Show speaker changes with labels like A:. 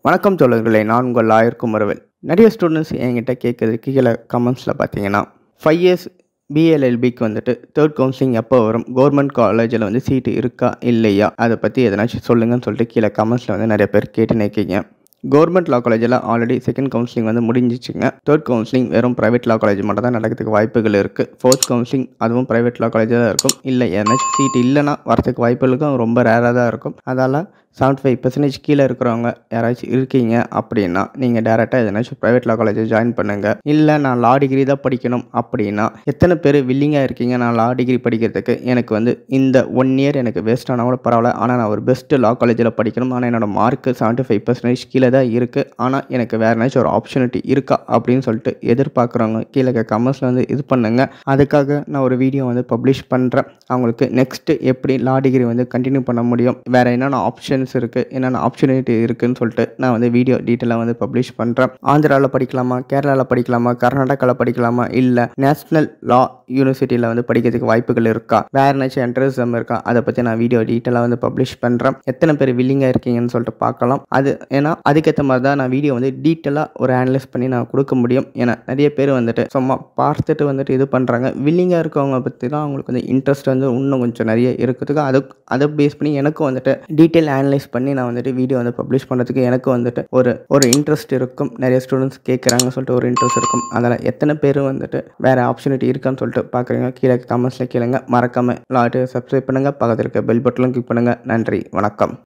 A: வணக்கம் தோழர்களே நான் உங்கள் லாயர் குமரவேல் நிறைய ஸ்டூடெண்ட்ஸ் என்கிட்ட கேட்குறது கீழே கமெண்ட்ஸில் பார்த்தீங்கன்னா ஃபைவ் இயர்ஸ் பிஎல்எல்பிக்கு வந்துட்டு தேர்ட் கவுன்சிலிங் எப்போ வரும் கவர்மெண்ட் காலேஜில் வந்து சீட்டு இருக்கா இல்லையா அதை பற்றி எதனாச்சும் சொல்லுங்கன்னு சொல்லிட்டு கீழே கமெண்ட்ஸில் வந்து நிறைய பேர் கேட்டு நிற்கிங்க கவர்மெண்ட் லா காலேஜில் ஆல்ரெடி செகண்ட் கவுன்சிலிங் வந்து முடிஞ்சிச்சுங்க தேர்ட் கவுன்சிலிங் வெறும் ப்ரைவேட் லா காலேஜ் மட்டும் தான் நடக்கிறதுக்கு வாய்ப்புகள் இருக்குது ஃபோர்த் கவுன்சிலிங் அதுவும் ப்ரைவேட் லா காலேஜில் தான் இருக்கும் இல்லை ஏன்னாச்சும் சீட் இல்லைன்னா வரதுக்கு வாய்ப்புகளுக்கும் ரொம்ப ரேராக தான் இருக்கும் அதால் செவன்ட்டி ஃபைவ் பர்சன்டேஜ் கீழே இருக்கிறவங்க யாராச்சும் இருக்கீங்க அப்படின்னா நீங்கள் டேரெக்டாக எதனாச்சும் ப்ரைவேட் லா காலேஜில் ஜாயின் பண்ணுங்கள் இல்லை நான் லா டிகிரி தான் படிக்கணும் அப்படின்னா எத்தனை பேர் வில்லிங்காக இருக்கீங்க நான் லா டிகிரி படிக்கிறதுக்கு எனக்கு வந்து இந்த ஒன் இயர் எனக்கு வேஸ்ட் ஆனால் கூட பரவாயில்ல ஆனால் நான் ஒரு பெஸ்ட்டு லா காலேஜில் படிக்கணும் ஆனால் என்னோட மார்க்கு செவன்ட்டி ஃபைவ் பர்சன்டேஜ் கீழே தான் இருக்குது ஆனால் எனக்கு வேறு ஏதாச்சும் ஒரு ஆப்பர்ச்சுனிட்டி இருக்கா அப்படின்னு சொல்லிட்டு எதிர்பார்க்குறவங்க கீழே கமெண்ட்ஸில் வந்து இது பண்ணுங்கள் அதுக்காக நான் ஒரு வீடியோ வந்து பப்ளிஷ் பண்ணுறேன் அவங்களுக்கு நெக்ஸ்ட்டு எப்படி லா டிகிரி வந்து கண்டினியூ பண்ண முடியும் வேறு என்னென்ன ஆப்ஷன்ஸ் இருக்குது என்னென்ன ஆப்பர்ச்சுனிட்டி இருக்குதுன்னு சொல்லிட்டு நான் வந்து வீடியோ டீட்டெயிலாக வந்து பப்ளிஷ் பண்ணுறேன் ஆந்திராவில் படிக்கலாமா கேரளாவில் படிக்கலாமா கர்நாடகாவில் படிக்கலாமா இல்லை நேஷ்னல் லா யூனிவர்சிட்டியில் வந்து படிக்கிறதுக்கு வாய்ப்புகள் இருக்கா வேறு ஏதாச்சும் இன்ட்ரெஸ்டம் இருக்கா அதை பற்றி நான் வீடியோ டீட்டெயிலாக வந்து பப்ளிஷ் பண்ணுறேன் எத்தனை பேர் வில்லிங்காக இருக்கீங்கன்னு சொல்லிட்டு பார்க்கலாம் அது ஏன்னா அதுக்கேற்ற மாதிரி தான் நான் வீடியோ வந்து டீட்டெயிலாக ஒரு அனலைஸ் பண்ணி நான் கொடுக்க முடியும் ஏன்னா நிறைய பேர் வந்துட்டு சும்மா பார்த்துட்டு வந்துட்டு இது பண்ணுறாங்க வில்லிங்காக இருக்கவங்க பற்றி தான் அவங்களுக்கு வந்து இன்ட்ரெஸ்ட் வந்து இன்னும் கொஞ்சம் நிறைய இருக்கிறதுக்கு அது அதை பேஸ் பண்ணி எனக்கும் வந்துட்டு டீட்டெயில் அனலைஸ் பண்ணி நான் வந்துட்டு வீடியோ வந்து பப்ளிஷ் பண்ணுறதுக்கு எனக்கு வந்துட்டு ஒரு ஒரு இன்ட்ரெஸ்ட் இருக்கும் நிறைய ஸ்டூடெண்ட்ஸ் கேட்குறாங்கன்னு சொல்லிட்டு ஒரு இன்ட்ரெஸ்ட் இருக்கும் அதில் எத்தனை பேர் வந்துட்டு வேறு ஆப்பர்ச்சுனிட்டி இருக்கான்னு சொல்லிட்டு பார்க்குறீங்க கீழே கமெண்ட்ஸில் கேளுங்க மறக்காமல் லாட்டு சப்ஸ்கிரைப் பண்ணுங்கள் பக்கத்தில் இருக்க பெல் பட்டனும் கிளிக் பண்ணுங்கள் நன்றி வணக்கம்